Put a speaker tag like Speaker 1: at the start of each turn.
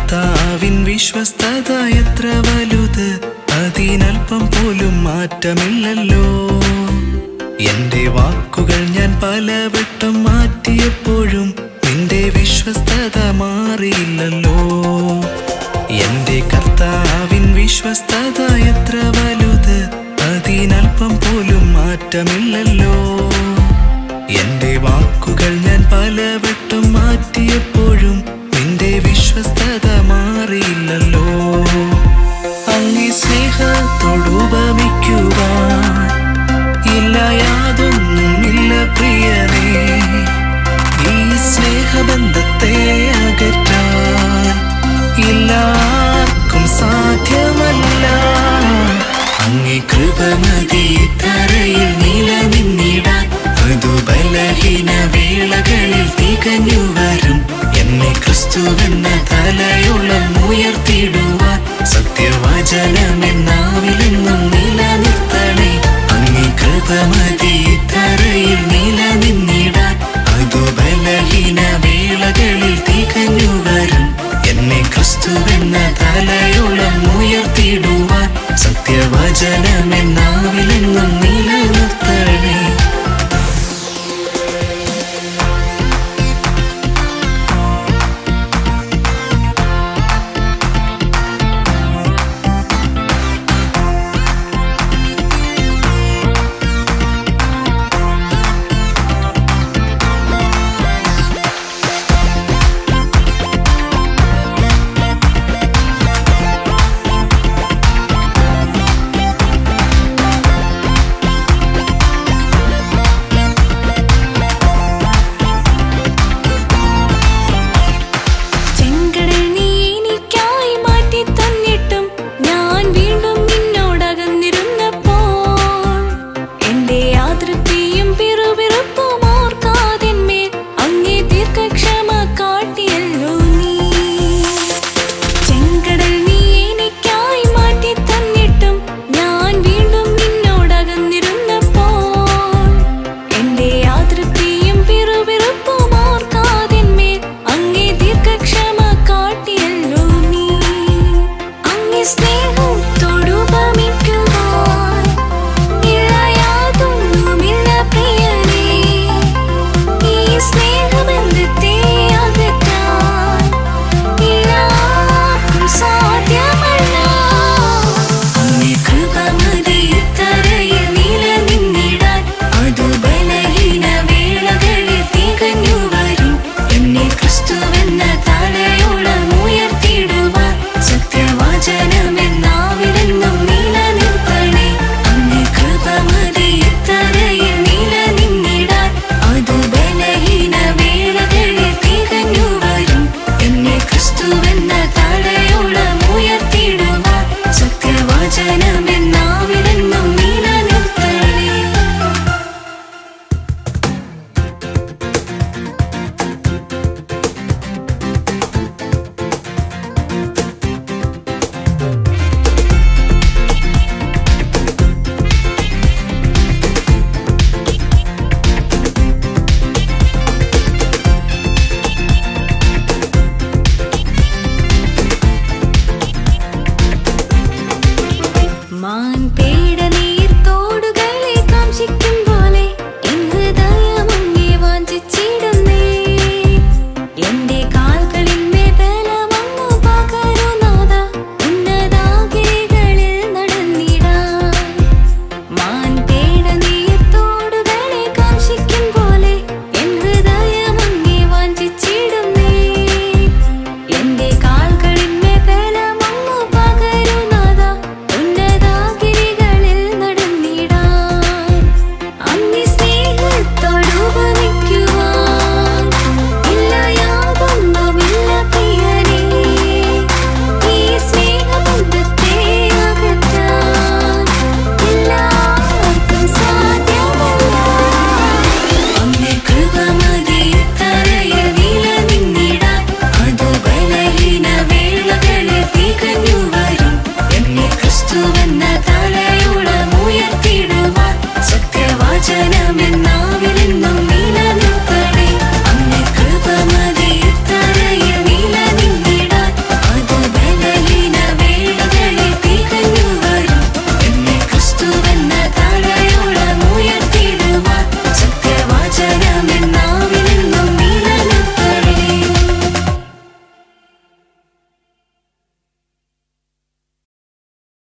Speaker 1: കർത്താവിൻ വിശ്വസ്തത എത്ര വലുത് അതിനൽപ്പം പോലും മാറ്റമില്ലല്ലോ എന്റെ വാക്കുകൾ ഞാൻ പലവട്ടം മാറ്റിയപ്പോഴും നിന്റെ വിശ്വസ്തത മാറിയില്ലല്ലോ എന്റെ കർത്താവിൻ വിശ്വസ്തത എത്ര വലുത് അതിനൽപ്പം പോലും മാറ്റമില്ലല്ലോ എന്റെ വാക്കുകൾ ഞാൻ പലവട്ടം മാറ്റിയപ്പോഴും നിന്റെ വിശ്വസ്തത മാറിയില്ലല്ലോ അങ്ങേ സ്നേഹത്തോടുപമിക്കുവാൻ ഇല്ല യാതൊന്നും ഇല്ല പ്രിയനേ ഈ സ്നേഹബന്ധത്തെ അകറ്റാൻ എല്ലാവർക്കും സാധ്യമല്ല അങ്ങേ കൃപമതി തറയിൽ നിലനിന്നിടാൻ അതു ബലഹീന വേളകളിൽ തികഞ്ഞു വരും എന്നെ ക്രിസ്തുവെന്ന തലയോളം ഉയർത്തിടുവാൻ സത്യവചനമെന്നാവിലെന്നും നിലനിർത്തണേ അങ്ങേ കൃപമതി തറയിൽ നിലനിന്നിടാൻ അതു ബലഹീന വേളകളിൽ തികഞ്ഞു വരും എന്നെ ക്രിസ്തുവെന്ന തലയോളം ഉയർത്തിടുവാൻ സത്യവചനമെന്നാവിലെന്നും നിലനിർത്തണേ
Speaker 2: ചെങ്കടൽ നീ എനിക്കായി മാറ്റി തന്നിട്ടും ഞാൻ വീണ്ടും നിന്നോടകന്നിരുന്നപ്പോൾ എന്റെ യാതൃപ്തിയും പിറുപിറുപ്പും ഓർക്കാതിന്മേൽ അങ്ങേ ദീർഘക്ഷമ കാട്ടിയല്ലോ നീ ചെങ്കടൽ നീ എനിക്കായി മാറ്റി തന്നിട്ടും ഞാൻ വീണ്ടും നിന്നോടകന്നിരുന്നപ്പോൾ എന്റെ യാതൃപ്തിയും പിറുപിറുപ്പും ഓർക്കാതിന്മേൽ അങ്ങേ ദീർഘക്ഷമ കാട്ടിയല്ലോ നീ അങ്ങേ സ്നേഹത്തോടുപമിക്കുവാൻ ഇല്ല യാതൊന്നുമില്ല പ്രിയനേ ഈ സ്നേഹബന്ധത്തെ അകറ്റാൻ എല്ലാവർക്കും സാധ്യമല്ല അങ്ങേ കൃപമതി തറയിൽ നിലനിന്നിടാൻ അതു ബലഹീന വേളകളിൽ തികഞ്ഞു വരും എന്നെ ക്രിസ്തുവെന്ന തലയോളം ഉയർത്തിടുവാൻ സത്യവചനമെന്നാവിലെന്നും നിലനിർത്തണേ അങ്ങേ കൃപമതി തറയിൽ നിലനിന്നിടാൻ അതു ബലഹീന വേളകളിൽ തികഞ്ഞു വരും എന്നെ ക്രിസ്തുവെന്ന തലയോളം ഉയർത്തിടുവാൻ സത്യവചനമെന്നാവിലെന്നും നിലനിർത്തണേ മാൻ പേട നീർത്തോടുകളെ കാംക്ഷിക്കും പോലെ എൻ ഹൃദയമങ്ങേ വാഞ്ചിച്ചിടുന്നേ എന്റെ കാൽകളിന്മേൽ ബലമങ്ങു പകരുനാഥ ഉന്നതാഗിരികളിൽ നടന്നിടാൻ മാൻ പേട നീർത്തോടുകളെ കാംക്ഷിക്കും പോലെ എൻ ഹൃദയമങ്ങേ വാഞ്ചിച്ചിടുന്നേ എന്റെ കാൽകളിന്മേൽ ബലമങ്ങു പകരുനാഥ ഉന്നതാഗിരികളിൽ നടന്നിടാൻ അങ്ങേ സ്നേഹത്തോടുപമിക്കുവാൻ ഇല്ല യാതൊന്നുമില്ല പ്രിയനേ ഈ സ്നേഹബന്ധത്തെ അകറ്റാൻ എല്ലാവർക്കും സാധ്യമല്ല അങ്ങേ കൃപമതി തറയിൽ നിലനിന്നിടാൻ അതു ബലഹീന വേളകളിൽ തികഞ്ഞു